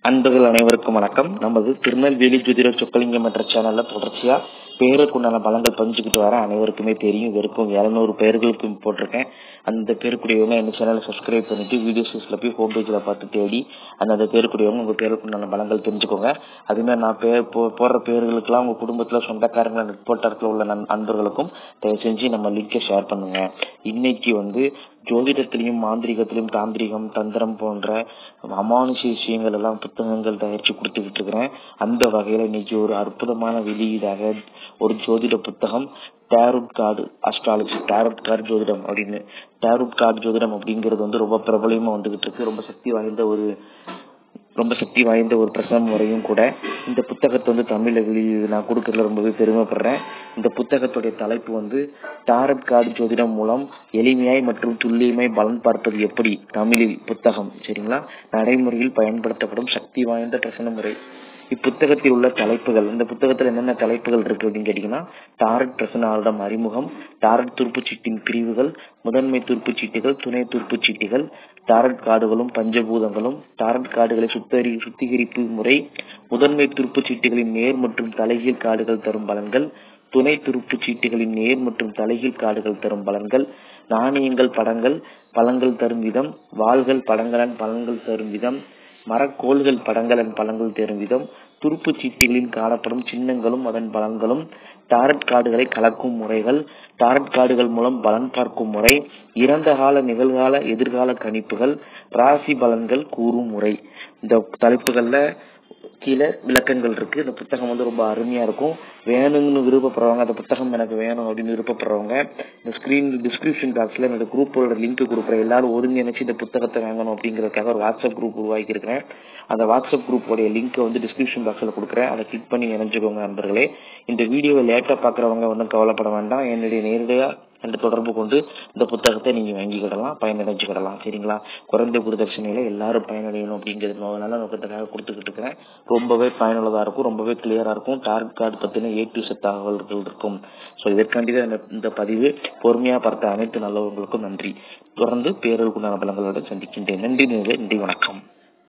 அன்பர்கள் அனைவருக்கும் வணக்கம் நமது திருநெல்வேலி ஜோதிட சொக்கலிங்கம் என்ற சேனல்ல தொடர்ச்சியா பேருக்குண்டான பலங்கள் பதிஞ்சுக்கிட்டு வர அனைவருக்குமே தெரியும் இது வரைக்கும் எழுநூறு பேர்களுக்கு போட்டிருக்கேன் அந்த பேருக்குரியவங்க எங்க சேனலை சப்ஸ்கிரைப் பண்ணிட்டு வீடியோஸ்ல போய் ஹோம் பேஜ்ல பார்த்து தேடி அந்த பேருக்குரியவங்க உங்க பேருக்குண்டான பலங்கள் தெரிஞ்சுக்கோங்க அதுமாதிரி நான் பேர் போ- போடுற பேர்களுக்கெல்லாம் உங்க குடும்பத்துல சொந்தக்காரங்க நட்போட்டத்தில் உள்ள நண்- நண்பர்களுக்கும் தயவு செஞ்சு நம்ம லிங்கை ஷேர் பண்ணுங்க இன்னைக்கு வந்து ஜோதிடத்திலையும் மாந்திரிகத்திலையும் தாந்திரிகம் தந்திரம் போன்ற அமானுஷ விஷயங்கள் எல்லாம் புத்தகங்கள் தயாரிச்சு கொடுத்துக்கிட்டு இருக்கிறேன் அந்த வகையில இன்னைக்கு ஒரு அற்புதமான வெளியீடாக ஒரு ஜோதிட புத்தகம் tarot card astrology tarot card ஜோதிடம் அப்படின்னு டேருட் கார்டு ஜோதிடம் அப்படிங்கிறது வந்து ரொம்ப பிரபலமா வந்துகிட்டு இருக்கு ரொம்ப சக்தி வாய்ந்த ஒரு ரொம்ப சக்தி வாய்ந்த ஒரு பிரசவ முறையும் கூட இந்த புத்தகத்தை வந்து தமிழ்ல வெளியே நான் கொடுக்கறதுல ரொம்பவே பெருமைப்படுறேன் இந்த புத்தகத்துடைய தலைப்பு வந்து டாரட் கார்டு ஜோதிடம் மூலம் எளிமையாய் மற்றும் துல்லியமாய் பலன் பார்ப்பது எப்படி தமிழில் புத்தகம் சரிங்களா நடைமுறையில் பயன்படுத்தப்படும் சக்தி வாய்ந்த பிரசன முறை இப்புத்தகத்தில் உள்ள தலைப்புகள் இந்த புத்தகத்துல என்னென்ன தலைப்புகள் இருக்கு அப்படின்னு கேட்டீங்கன்னா டாரட் பிரசனாரிடம் அறிமுகம் டாரட் துருப்புச்சீட்டின் பிரிவுகள் முதன்மை துருப்புச்சீட்டுகள் துணை துருப்புச்சீட்டுகள் டாரட் கார்டுகளும் பஞ்சபூதங்களும் டாரட் கார்டுகளை சுத்தரி சுத்திகரிப்பு முறை முதன்மை துருப்புச்சீட்டுகளின் நேர் மற்றும் தலைகீழ் கார்டுகள் தரும் பலன்கள் துணை துருப்புச் சீட்டுகளின் நேர் மற்றும் தலைகீழ் கார்டுகள் தரும் பலன்கள் நாணயங்கள் படங்கள் பலன்கள் தரும் விதம் வாள்கள் படங்களன் பலன்கள் தரும் விதம் மரக்கோள்கள் படங்களன் பலன்கள் தரும் விதம் துருப்புச் சீட்டுகளில் காணப்படும் சின்னங்களும் அதன் பலன்களும் டாரட் கார்டுகளை கலக்கும் முறைகள் டாரட் கார்டுகள் மூலம் பலன் பார்க்கும் முறை இறந்த கால நிகழ்கால எதிர்கால கணிப்புகள் ராசி பலன்கள் கூறும் முறை இந்த தலைப்புகள்ல கீழே விளக்கங்கள் இருக்கு இந்த புத்தகம் வந்து ரொம்ப அருமையா இருக்கும் வேணும்னு விருப்பப்படுறவங்க அந்த புத்தகம் எனக்கு வேணும் அப்படின்னு விருப்பப்படுறவங்க இந்த ஸ்கிரீன் டிஸ்கிரிப்ஷன் பாக்ஸ்ல என்னோட குரூப்போட லிங்க் கொடுக்குறேன் எல்லாரும் ஒருங்கிணைச்சு இந்த புத்தகத்தை வாங்கணும் அப்படிங்கறதுக்காக ஒரு வாட்ஸ்அப் குரூப் உருவாக்கி இருக்கிறேன் அந்த வாட்ஸ்அப் குரூப்போட லிங்க் வந்து டிஸ்கிரிப்ஷன் பாக்ஸ்ல கொடுக்குறேன் அதை கிளிக் பண்ணி இணைஞ்சுக்கோங்க நண்பர்களே இந்த வீடியோவை லேட்டா பாக்குறவங்க ஒன்றும் கவலைப்பட வேண்டாம் என்னுடைய நேரடியா என்ற தொடர்பு கொண்டு இந்த புத்தகத்தை நீங்க வாங்கிக்கிடலாம் பயனடைஞ்சுக்கிடலாம் சரிங்களா குறைந்த குருதட்சணையில எல்லாரும் பயனடையணும் அப்படிங்கிறது நோ- நல்ல நோக்கத்துக்காக கொடுத்துக்கிட்டு இருக்கிறேன் ரொம்பவே பயனுள்ளதா இருக்கும் ரொம்பவே கிளியரா இருக்கும் டார்கெட் கார்டு பத்தின ஏ டு செட் தகவல்கள் இருக்கும் ஸோ இதற்காண்டி தான் இந்த- இந்த பதிவு பொறுமையா பார்த்த அனைத்து நல்லவர்களுக்கும் நன்றி தொடர்ந்து பேரலுக்குண்டான பலங்களோட சந்திக்கின்றேன் நன்றி நேயர்களே, நன்றி வணக்கம்